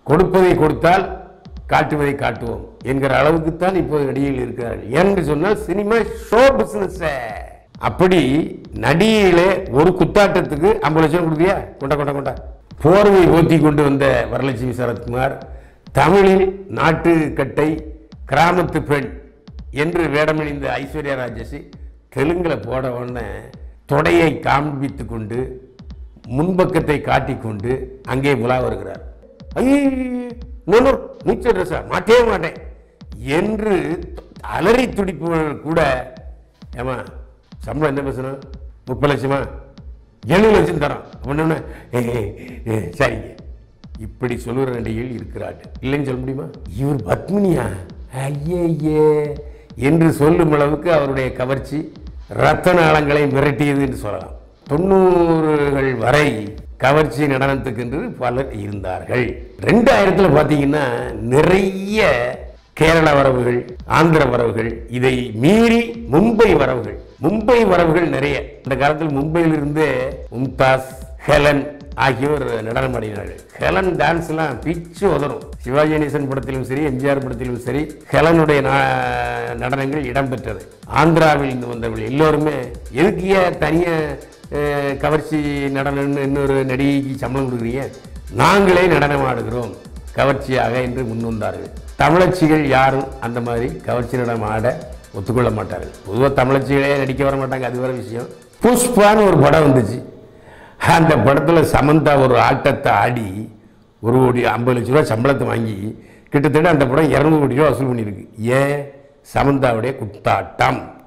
கொடுப்பதை கொடுத்தால் காட்டுவதை காட்டுவோம் என்கிற அளவுக்குத்தான் இப்போது நடிகைகள் இருக்கிறார்கள் ஏன்னு சொன்னால் சினிமா ஷோ பிசினஸ் அப்படி நடிகையிலே ஒரு குத்தாட்டத்துக்கு ஐம்பது லட்சம் கொடுத்தியா கொண்டா கொண்டா கொண்டா போர்வை போத்தி கொண்டு வந்த வரலட்சுமி சரத்குமார் தமிழில் நாட்டுக்கட்டை கிராமத்து பெண் என்று வேடமணிந்த ஐஸ்வர்யா ராஜேஷ் தெலுங்கில் போட உடனே தொடையை காண்பித்து கொண்டு முன்பக்கத்தை காட்டிக்கொண்டு அங்கே முலா வருகிறார் ஐயே நீச்சல் ட்ரெஸ்ஸா மாட்டே மாட்டேன் என்று அலறி துடிப்பவர்கள் கூட ஏமா சம்பளம் என்ன பேசணும் முப்பது லட்சமா எழுபது லட்சம் தரோம் அப்படின்னு சரிங்க இப்படி சொல்லுகிற நடிகைகள் இருக்கிறார்கள் இல்லைன்னு சொல்ல முடியுமா இவர் பத்மினியா ஐயே என்று சொல்லும் அளவுக்கு அவருடைய கவர்ச்சி ரத்த நாளங்களை மிரட்டியது என்று சொல்லலாம் தொண்ணூறுகள் வரை கவர்ச்சி நடனத்துக்கென்று பலர் இருந்தார்கள் ரெண்டாயிரத்தில் பார்த்தீங்கன்னா நிறைய கேரள வரவுகள் ஆந்திர வரவுகள் இதை மீறி மும்பை வரவுகள் மும்பை வரவுகள் நிறைய இந்த காலத்தில் மும்பையிலிருந்து மும்தாஸ் ஹெலன் ஆகியோர் நடனம் ஆடினார்கள் ஹெலன் டான்ஸ்லாம் பிச்சு உதறும் சிவாஜி கணேசன் படத்திலும் சரி எம்ஜிஆர் படத்திலும் சரி ஹெலனுடைய நா- நடனங்கள் இடம்பெற்றது ஆந்திராவில் இருந்து வந்தவர்கள் எல்லோருமே எதுக்கு ஏன் தனியாக கவர்ச்சி நடனம்னு இன்னொரு நடிகைக்கு சம்பளம் கொடுக்குறீங்க நாங்களே நடனம் ஆடுகிறோம் கவர்ச்சியாக என்று முன் வந்தார்கள் தமிழச்சிகள் யாரும் அந்த மாதிரி கவர்ச்சி நடனம் ஆட ஒத்துக்கொள்ள மாட்டார்கள் பொதுவாக தமிழச்சிகளே நடிக்க வர மாட்டாங்க அது வேற விஷயம் புஷ்பான்னு ஒரு படம் வந்துச்சு அந்த படத்தில் சமந்தா ஒரு ஆட்டத்தை ஆடி ஒரு கோடி ஐம்பது லட்ச ரூபா சம்பளத்தை வாங்கி கிட்டத்தட்ட அந்த படம் இரநூறு கோடி ரூபா வசூல் பண்ணியிருக்கு ஏன் சமந்தாவுடைய குத்தாட்டம்